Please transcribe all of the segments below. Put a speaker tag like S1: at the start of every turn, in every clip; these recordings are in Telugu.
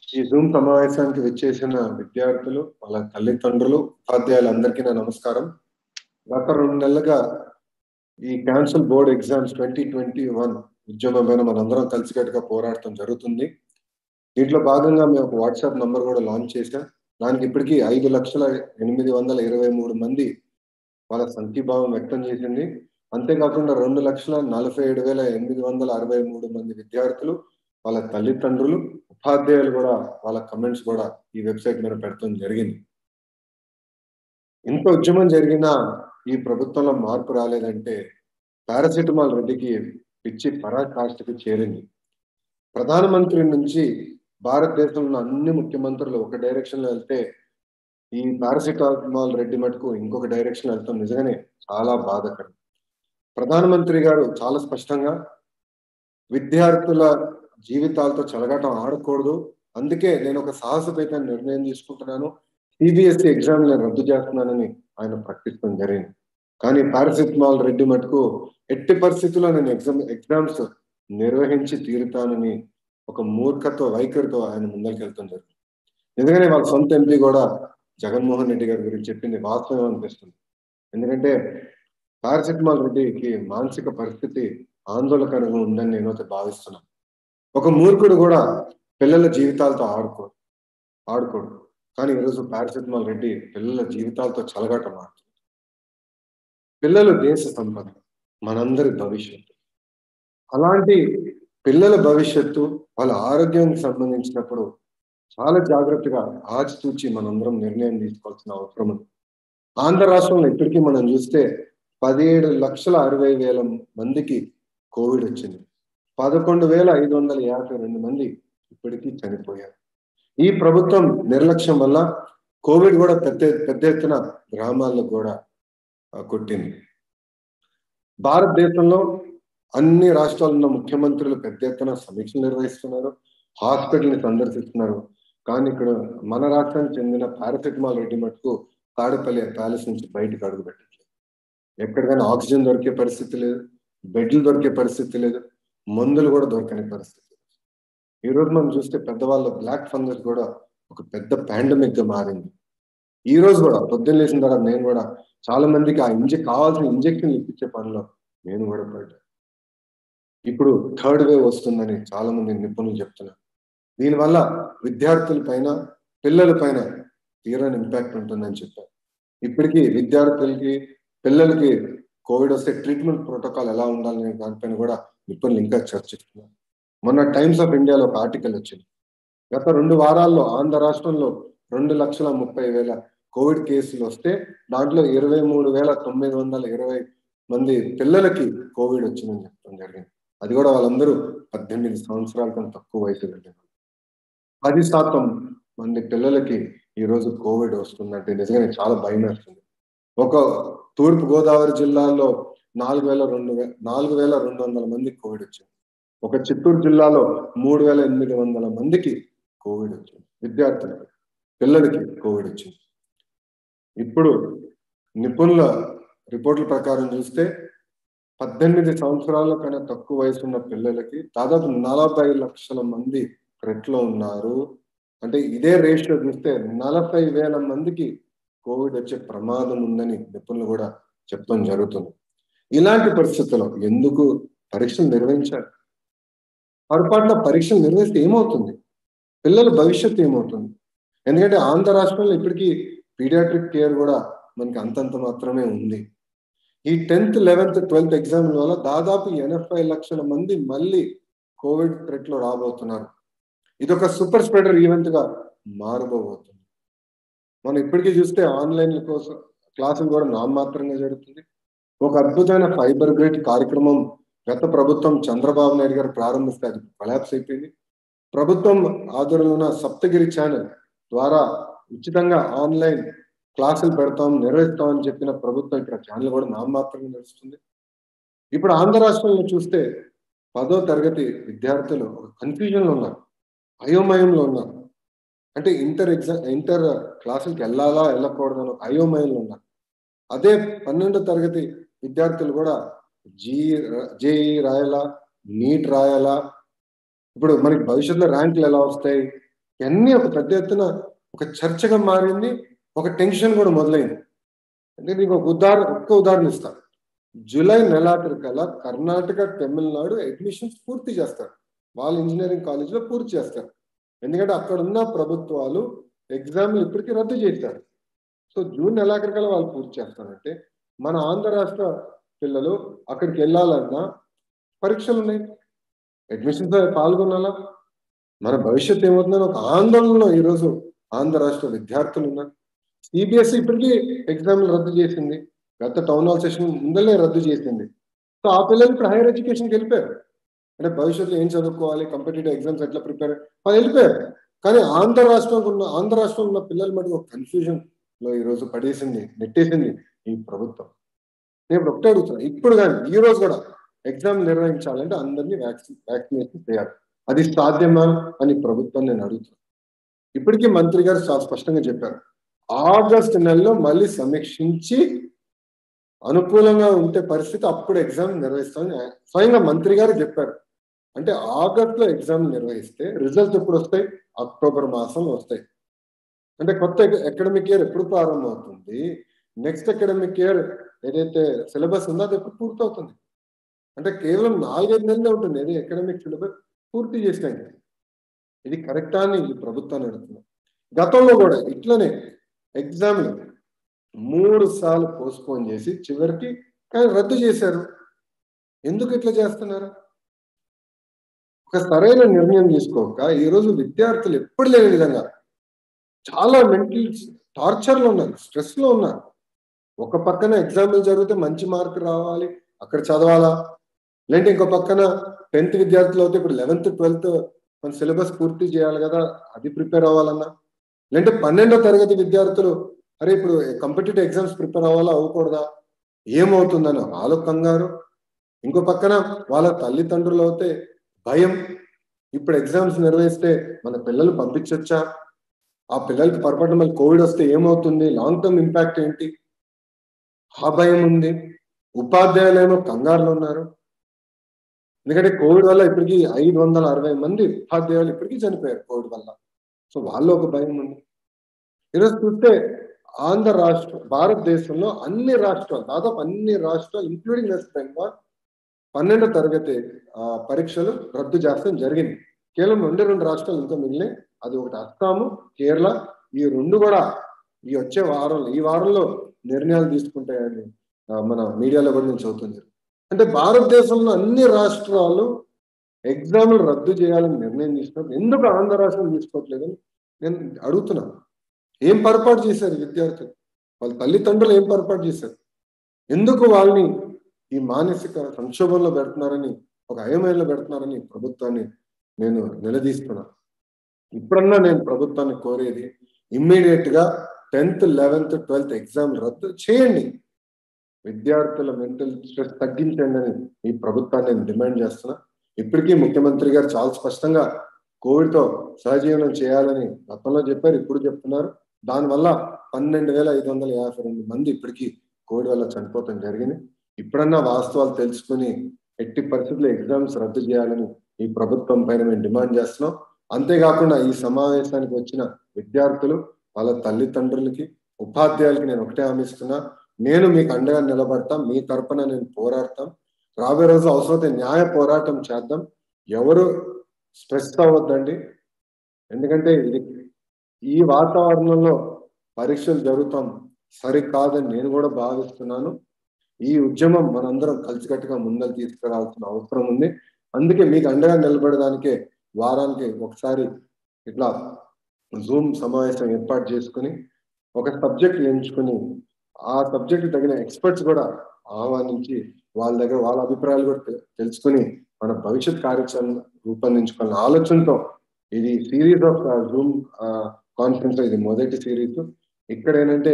S1: ఈ జూమ్ సమావేశానికి విచ్చేసిన విద్యార్థులు వాళ్ళ తల్లిదండ్రులు ఉపాధ్యాయులందరికీ నా నమస్కారం గత రెండు నెలలుగా ఈ cancel board exams twenty twenty one ఉద్యమం పైన మనందరం కలిసికట్టుగా పోరాడటం జరుగుతుంది దీంట్లో భాగంగా మేము ఒక వాట్సాప్ నంబర్ కూడా లాంచ్ చేశాం దానికి ఇప్పటికీ ఐదు లక్షల ఎనిమిది వందల ఇరవై మూడు మంది వాళ్ళ సంఖ్యభావం వ్యక్తం చేసింది అంతేకాకుండా రెండు లక్షల నలభై ఏడు వేల ఎనిమిది వందల అరవై మూడు మంది విద్యార్థులు వాళ్ళ తల్లిదండ్రులు ఉపాధ్యాయులు కూడా వాళ్ళ కమెంట్స్ కూడా ఈ వెబ్సైట్ మీద పెట్టడం జరిగింది ఇంత ఉద్యమం జరిగినా ఈ ప్రభుత్వంలో మార్పు రాలేదంటే పారాసిటమాల్ రెడ్డికి పిచ్చి పరాకాష్ఠకి చేరింది ప్రధానమంత్రి నుంచి భారతదేశంలో ఉన్న అన్ని ముఖ్యమంత్రులు ఒక డైరెక్షన్ లో వెళ్తే ఈ పారాసిటమాల్ రెడ్డి మటుకు ఇంకొక డైరెక్షన్ వెళ్తాం నిజంగానే చాలా బాధకరం ప్రధానమంత్రి గారు చాలా స్పష్టంగా విద్యార్థుల జీవితాలతో చెలగాటం ఆడకూడదు అందుకే నేను ఒక సాహసపేత నిర్ణయం తీసుకుంటున్నాను సిబిఎస్ఈ ఎగ్జామ్ నేను రద్దు చేస్తున్నానని ఆయన ప్రకటించడం జరిగింది కానీ పారాసిటమాల్ రెడ్డి మటుకు ఎట్టి పరిస్థితుల్లో నేను ఎగ్జామ్ ఎగ్జామ్స్ నిర్వహించి తీరుతానని ఒక మూర్ఖత్వ వైఖరితో ఆయన ముందరికి వెళ్తాం జరిగింది ఎందుకని వాళ్ళ సొంత ఎంపీ కూడా జగన్మోహన్ రెడ్డి గారి గురించి చెప్పింది వాస్తవం అనిపిస్తుంది ఎందుకంటే పారాసిటమాల్ రెడ్డికి మానసిక పరిస్థితి ఆందోళనకరంగా ఉందని నేనైతే భావిస్తున్నాను ఒక మూర్ఖుడు కూడా పిల్లల జీవితాలతో ఆడుకోడు ఆడుకోడు కానీ ఈరోజు పారాసిటమాల్ రెడ్డి పిల్లల జీవితాలతో చలగాటం ఆడుతుంది పిల్లలు దేశ సంపద మనందరి భవిష్యత్తు అలాంటి పిల్లల భవిష్యత్తు వాళ్ళ ఆరోగ్యానికి సంబంధించినప్పుడు చాలా జాగ్రత్తగా ఆచితూచి మనందరం నిర్ణయం తీసుకోవాల్సిన అవసరం ఉంది ఆంధ్ర రాష్ట్రంలో ఇప్పటికీ మనం చూస్తే పదిహేడు లక్షల అరవై వేల మందికి కోవిడ్ వచ్చింది పదకొండు వేల ఐదు వందల యాభై రెండు మంది ఇప్పటికీ చనిపోయారు ఈ ప్రభుత్వం నిర్లక్ష్యం వల్ల కోవిడ్ కూడా పెద్ద పెద్ద ఎత్తున గ్రామాల్లో కూడా కొట్టింది భారతదేశంలో అన్ని రాష్ట్రాల్లో ఉన్న ముఖ్యమంత్రులు పెద్ద ఎత్తున సమీక్షలు నిర్వహిస్తున్నారు హాస్పిటల్ని సందర్శిస్తున్నారు కానీ ఇక్కడ మన రాష్ట్రానికి చెందిన పారాసిటమాల్ రెడ్డి మటుకు తాడేపల్లి ప్యాలెస్ నుంచి బయటకు అడుగు పెట్టట్లేదు ఎక్కడికైనా ఆక్సిజన్ దొరికే పరిస్థితి లేదు బెడ్లు దొరికే పరిస్థితి లేదు మందులు కూడా దొరకని పరిస్థితి ఈ రోజు మనం చూస్తే పెద్దవాళ్ళ బ్లాక్ ఫంగస్ కూడా ఒక పెద్ద పాండమిక్ గా మారింది ఈ రోజు కూడా పొద్దున్న లేచిన తర్వాత నేను కూడా చాలా మందికి ఆ ఇంజెక్ కావాల్సిన ఇంజెక్షన్ ఇప్పించే పనిలో నేను కూడా పడ్డా ఇప్పుడు థర్డ్ వేవ్ వస్తుందని చాలా మంది నిపుణులు చెప్తున్నారు దీనివల్ల విద్యార్థుల పైన పిల్లల పైన తీరని ఇంపాక్ట్ ఉంటుందని చెప్పారు ఇప్పటికీ విద్యార్థులకి పిల్లలకి కోవిడ్ వస్తే ట్రీట్మెంట్ ప్రోటోకాల్ ఎలా ఉండాలనే దానిపైన కూడా నిపుణులు ఇంకా చర్చిస్తున్నారు మొన్న టైమ్స్ ఆఫ్ ఇండియాలో ఒక ఆర్టికల్ వచ్చింది గత రెండు వారాల్లో ఆంధ్ర రాష్ట్రంలో రెండు లక్షల ముప్పై వేల కోవిడ్ కేసులు వస్తే దాంట్లో ఇరవై మూడు వేల తొమ్మిది వందల ఇరవై మంది పిల్లలకి కోవిడ్ వచ్చిందని చెప్పడం జరిగింది అది కూడా వాళ్ళందరూ పద్దెనిమిది సంవత్సరాల కన్నా తక్కువ వయసు వెళ్ళిన పది శాతం మంది పిల్లలకి ఈ రోజు కోవిడ్ వస్తుందంటే నిజంగానే చాలా భయం వేస్తుంది ఒక తూర్పు గోదావరి జిల్లాలో నాలుగు వేల రెండు వే నాలుగు వేల రెండు వందల మందికి కోవిడ్ వచ్చింది ఒక చిత్తూరు జిల్లాలో మూడు వేల ఎనిమిది వందల మందికి కోవిడ్ వచ్చింది విద్యార్థులకి పిల్లలకి కోవిడ్ వచ్చింది ఇప్పుడు నిపుణుల రిపోర్టుల ప్రకారం చూస్తే పద్దెనిమిది సంవత్సరాల కన్నా తక్కువ వయసు ఉన్న పిల్లలకి దాదాపు నలభై లక్షల మంది రెట్లో ఉన్నారు అంటే ఇదే రేషియో చూస్తే నలభై వేల మందికి కోవిడ్ వచ్చే ప్రమాదం ఉందని నిపుణులు కూడా చెప్పడం జరుగుతుంది ఇలాంటి పరిస్థితుల్లో ఎందుకు పరీక్షలు నిర్వహించాలి పొరపాటున పరీక్షలు నిర్వహిస్తే ఏమవుతుంది పిల్లల భవిష్యత్తు ఏమవుతుంది ఎందుకంటే ఆంధ్ర రాష్ట్రంలో ఇప్పటికీ పీడియాట్రిక్ కేర్ కూడా మనకి అంతంత మాత్రమే ఉంది ఈ టెన్త్ లెవెన్త్ ట్వెల్త్ ఎగ్జామ్ వల్ల దాదాపు ఎనభై లక్షల మంది మళ్ళీ కోవిడ్ థ్రెట్ లో రాబోతున్నారు ఇది ఒక సూపర్ స్ప్రెడర్ ఈవెంట్ గా మారబోబోతుంది మనం ఇప్పటికీ చూస్తే ఆన్లైన్ కోసం క్లాసులు కూడా నామమాత్రంగా జరుగుతుంది ఒక అద్భుతమైన ఫైబర్ గ్రేట్ కార్యక్రమం గత ప్రభుత్వం చంద్రబాబు నాయుడు గారు ప్రారంభిస్తే అది కొలాప్స్ అయిపోయింది ప్రభుత్వం ఆధ్వర్యంలో ఉన్న సప్తగిరి ఛానల్ ద్వారా ఉచితంగా ఆన్లైన్ క్లాసులు పెడతాం నిర్వహిస్తాం అని చెప్పిన ప్రభుత్వం ఇక్కడ ఛానల్ కూడా నామమాత్రంగా నడుస్తుంది ఇప్పుడు ఆంధ్ర రాష్ట్రంలో చూస్తే పదో తరగతి విద్యార్థులు ఒక కన్ఫ్యూజన్ లో ఉన్నారు అయోమయంలో ఉన్నారు అంటే ఇంటర్ ఎగ్జామ్ ఇంటర్ క్లాసులకి వెళ్ళాలా వెళ్ళకూడదు అని అయోమయంలో ఉన్నారు అదే పన్నెండో తరగతి విద్యార్థులు కూడా జీ జేఈ రాయాలా నీట్ రాయాలా ఇప్పుడు మనకి భవిష్యత్తులో ర్యాంకులు ఎలా వస్తాయి ఇవన్నీ ఒక పెద్ద ఎత్తున ఒక చర్చగా మారింది ఒక టెన్షన్ కూడా మొదలైంది అంటే నీకు ఒక ఉదాహరణ ఒక్క ఉదాహరణ ఇస్తాను జూలై నెలాఖరు కల్లా కర్ణాటక తమిళనాడు అడ్మిషన్స్ పూర్తి చేస్తారు వాళ్ళ ఇంజనీరింగ్ కాలేజీలో పూర్తి చేస్తారు ఎందుకంటే అక్కడ ఉన్న ప్రభుత్వాలు ఎగ్జామ్లు ఇప్పటికీ రద్దు చేశారు సో జూన్ నెలాఖరు కల్లా వాళ్ళు పూర్తి చేస్తారంటే మన ఆంధ్ర రాష్ట్ర పిల్లలు అక్కడికి వెళ్ళాలన్నా పరీక్షలు ఉన్నాయి అడ్మిషన్స్ పాల్గొనాలా మన భవిష్యత్తు ఏమవుతుందని ఒక ఆందోళనలో ఈరోజు ఆంధ్ర రాష్ట్ర విద్యార్థులు ఉన్నారు సిబిఎస్ఈ ఇప్పటికీ ఎగ్జామ్లు రద్దు చేసింది గత టౌన్ హాల్ సెషన్ ముందలే రద్దు చేసింది సో ఆ పిల్లలు ఇప్పుడు హైయర్ ఎడ్యుకేషన్కి వెళ్ళిపోయారు అంటే భవిష్యత్తులో ఏం చదువుకోవాలి కంపిటేటివ్ ఎగ్జామ్స్ ఎట్లా ప్రిపేర్ వాళ్ళు వెళ్ళిపోయారు కానీ ఆంధ్ర రాష్ట్రం ఉన్న ఆంధ్ర రాష్ట్రంలో ఉన్న పిల్లలు మటుకు ఒక కన్ఫ్యూజన్ లో ఈరోజు పడేసింది నెట్టేసింది ఈ ప్రభుత్వం నేను ఇప్పుడు ఒకటే అడుగుతున్నా ఇప్పుడు కానీ ఈ రోజు కూడా ఎగ్జామ్ నిర్వహించాలంటే అందరినీ వ్యాక్సిన్ వ్యాక్సినేషన్ చేయాలి అది సాధ్యమా అని ప్రభుత్వం నేను అడుగుతున్నాను ఇప్పటికీ మంత్రి గారు చాలా స్పష్టంగా చెప్పారు ఆగస్ట్ నెలలో మళ్ళీ సమీక్షించి అనుకూలంగా ఉంటే పరిస్థితి అప్పుడు ఎగ్జామ్ నిర్వహిస్తామని స్వయంగా మంత్రి గారు చెప్పారు అంటే ఆగస్ట్ లో ఎగ్జామ్ నిర్వహిస్తే రిజల్ట్స్ ఎప్పుడు వస్తాయి అక్టోబర్ మాసంలో వస్తాయి అంటే కొత్త అకాడమిక్ ఇయర్ ఎప్పుడు ప్రారంభం అవుతుంది నెక్స్ట్ అకాడమిక్ ఇయర్ ఏదైతే సిలబస్ ఉందో అది ఎప్పుడు పూర్తవుతుంది అంటే కేవలం నాలుగైదు నెలలే ఉంటుంది ఏది అకాడమిక్ సిలబస్ పూర్తి చేసినాయి ఇది కరెక్టా అని ఈ ప్రభుత్వాన్ని అడుగుతున్నాం గతంలో కూడా ఇట్లనే ఎగ్జామ్లు మూడు సార్లు పోస్ట్పోన్ చేసి చివరికి కానీ రద్దు చేశారు ఎందుకు ఇట్లా చేస్తున్నారు ఒక సరైన నిర్ణయం తీసుకోక ఈరోజు విద్యార్థులు ఎప్పుడు లేని విధంగా చాలా మెంటల్ టార్చర్లో ఉన్నారు స్ట్రెస్ లో ఉన్నారు ఒక పక్కన ఎగ్జామ్లు జరిగితే మంచి మార్క్ రావాలి అక్కడ చదవాలా లేదంటే ఇంకో పక్కన టెన్త్ విద్యార్థులు అయితే ఇప్పుడు లెవెన్త్ ట్వెల్త్ మన సిలబస్ పూర్తి చేయాలి కదా అది ప్రిపేర్ అవ్వాలన్నా లేదంటే పన్నెండో తరగతి విద్యార్థులు అరే ఇప్పుడు కాంపిటేటివ్ ఎగ్జామ్స్ ప్రిపేర్ అవ్వాలా అవ్వకూడదా ఏమవుతుందని వాళ్ళ కంగారు ఇంకో పక్కన వాళ్ళ తల్లిదండ్రులు అయితే భయం ఇప్పుడు ఎగ్జామ్స్ నిర్వహిస్తే మన పిల్లలు పంపించొచ్చా ఆ పిల్లలకి పొరపాటు మళ్ళీ కోవిడ్ వస్తే ఏమవుతుంది లాంగ్ టర్మ్ ఇంపాక్ట్ ఏంటి ఆ భయం ఉంది ఉపాధ్యాయులేమో కంగారులో ఉన్నారు ఎందుకంటే కోవిడ్ వల్ల ఇప్పటికీ ఐదు వందల అరవై మంది ఉపాధ్యాయులు ఇప్పటికీ చనిపోయారు కోవిడ్ వల్ల సో వాళ్ళు ఒక భయం ఉంది ఈరోజు చూస్తే ఆంధ్ర రాష్ట్రం భారతదేశంలో అన్ని రాష్ట్రాలు దాదాపు అన్ని రాష్ట్రాలు ఇంక్లూడింగ్ వెస్ట్ బెంగాల్ పన్నెండో తరగతి పరీక్షలు రద్దు చేస్తాం జరిగింది కేవలం రెండు రెండు రాష్ట్రాలు ఇంకా మిగిలినాయి అది ఒకటి అస్సాము కేరళ ఈ రెండు కూడా ఈ వచ్చే వారంలో ఈ వారంలో నిర్ణయాలు తీసుకుంటాయని మన మీడియాలో కూడా నేను చదువుతుంది అంటే భారతదేశంలో అన్ని రాష్ట్రాలు ఎగ్జామ్లు రద్దు చేయాలని నిర్ణయం తీసుకున్నప్పుడు ఎందుకు ఆంధ్ర రాష్ట్రం తీసుకోవట్లేదని నేను అడుగుతున్నాను ఏం పొరపాటు చేశారు విద్యార్థులు వాళ్ళ తల్లిదండ్రులు ఏం పొరపాటు చేశారు ఎందుకు వాళ్ళని ఈ మానసిక సంక్షోభంలో పెడుతున్నారని ఒక అయమయంలో పెడుతున్నారని ప్రభుత్వాన్ని నేను నిలదీస్తున్నాను ఇప్పుడన్నా నేను ప్రభుత్వాన్ని కోరేది ఇమ్మీడియట్ గా టెన్త్ లెవెన్త్ ట్వెల్త్ ఎగ్జామ్ రద్దు చేయండి విద్యార్థుల మెంటల్ స్ట్రెస్ తగ్గించండి అని ఈ ప్రభుత్వాన్ని నేను డిమాండ్ చేస్తున్నా ఇప్పటికీ ముఖ్యమంత్రి గారు చాలా స్పష్టంగా కోవిడ్ తో సహజీవనం చేయాలని గతంలో చెప్పారు ఇప్పుడు చెప్తున్నారు దానివల్ల పన్నెండు వేల ఐదు వందల యాభై రెండు మంది ఇప్పటికీ కోవిడ్ వల్ల చనిపోవటం జరిగింది ఇప్పుడన్నా వాస్తవాలు తెలుసుకుని ఎట్టి పరిస్థితుల్లో ఎగ్జామ్స్ రద్దు చేయాలని ఈ ప్రభుత్వం పైన మేము డిమాండ్ చేస్తున్నాం అంతేకాకుండా ఈ సమావేశానికి వచ్చిన విద్యార్థులు వాళ్ళ తల్లిదండ్రులకి ఉపాధ్యాయులకి నేను ఒకటే హామీస్తున్నా నేను మీకు అండగా నిలబడతాం మీ తరపున నేను పోరాడతాం రాబోయే రోజు అవసరమైతే న్యాయ పోరాటం చేద్దాం ఎవరు స్ట్రెస్ అవ్వద్దండి ఎందుకంటే ఇది ఈ వాతావరణంలో పరీక్షలు జరుగుతాం సరికాదని నేను కూడా భావిస్తున్నాను ఈ ఉద్యమం మనందరం కలిసికట్టుగా ముందలు తీసుకురావాల్సిన అవసరం ఉంది అందుకే మీకు అండగా నిలబడడానికే వారానికి ఒకసారి ఇట్లా జూమ్ సమావేశం ఏర్పాటు చేసుకుని ఒక సబ్జెక్ట్ ఎంచుకుని ఆ సబ్జెక్ట్ తగిన ఎక్స్పర్ట్స్ కూడా ఆహ్వానించి వాళ్ళ దగ్గర వాళ్ళ అభిప్రాయాలు కూడా తెలుసుకుని మన భవిష్యత్ కార్యాచరణ రూపొందించుకోవాలని ఆలోచనతో ఇది సిరీస్ ఆఫ్ జూమ్ కాన్ఫరెన్స్ ఇది మొదటి సిరీస్ ఇక్కడ ఏంటంటే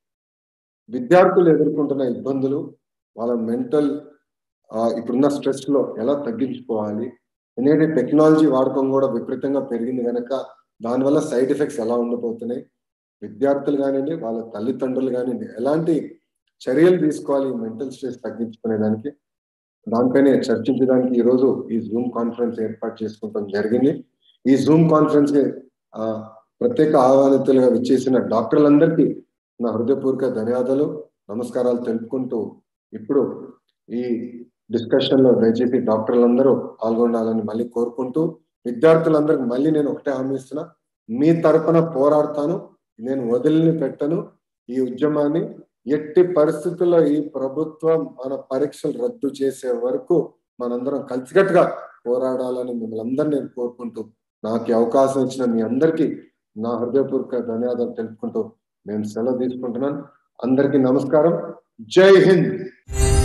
S1: విద్యార్థులు ఎదుర్కొంటున్న ఇబ్బందులు వాళ్ళ మెంటల్ ఇప్పుడున్న స్ట్రెస్ లో ఎలా తగ్గించుకోవాలి ఎందుకంటే టెక్నాలజీ వాడకం కూడా విపరీతంగా పెరిగింది కనుక దానివల్ల సైడ్ ఎఫెక్ట్స్ ఎలా ఉండబోతున్నాయి విద్యార్థులు కానివ్వండి వాళ్ళ తల్లిదండ్రులు కానివ్వండి ఎలాంటి చర్యలు తీసుకోవాలి మెంటల్ స్ట్రెస్ తగ్గించుకునే దానికి దానిపైనే చర్చించడానికి ఈ రోజు ఈ జూమ్ కాన్ఫరెన్స్ ఏర్పాటు చేసుకుంటాం జరిగింది ఈ జూమ్ కాన్ఫరెన్స్ కి ఆ ప్రత్యేక ఆహ్వానితులుగా విచ్చేసిన డాక్టర్లందరికీ నా హృదయపూర్వక ధన్యవాదాలు నమస్కారాలు తెలుపుకుంటూ ఇప్పుడు ఈ డిస్కషన్ లో దయచేసి డాక్టర్లందరూ పాల్గొనాలని మళ్ళీ కోరుకుంటూ విద్యార్థులందరికి మళ్ళీ నేను ఒకటే హామీ ఇస్తున్నా మీ తరపున పోరాడతాను నేను వదిలిని పెట్టను ఈ ఉద్యమాన్ని ఎట్టి పరిస్థితుల్లో ఈ ప్రభుత్వం మన పరీక్షలు రద్దు చేసే వరకు మనందరం కలిసికట్టుగా పోరాడాలని మిమ్మల్ని అందరినీ నేను కోరుకుంటూ నాకు ఈ అవకాశం ఇచ్చిన మీ అందరికీ నా హృదయపూర్వక ధన్యవాదాలు తెలుపుకుంటూ నేను సెలవు తీసుకుంటున్నాను అందరికీ నమస్కారం జై హింద్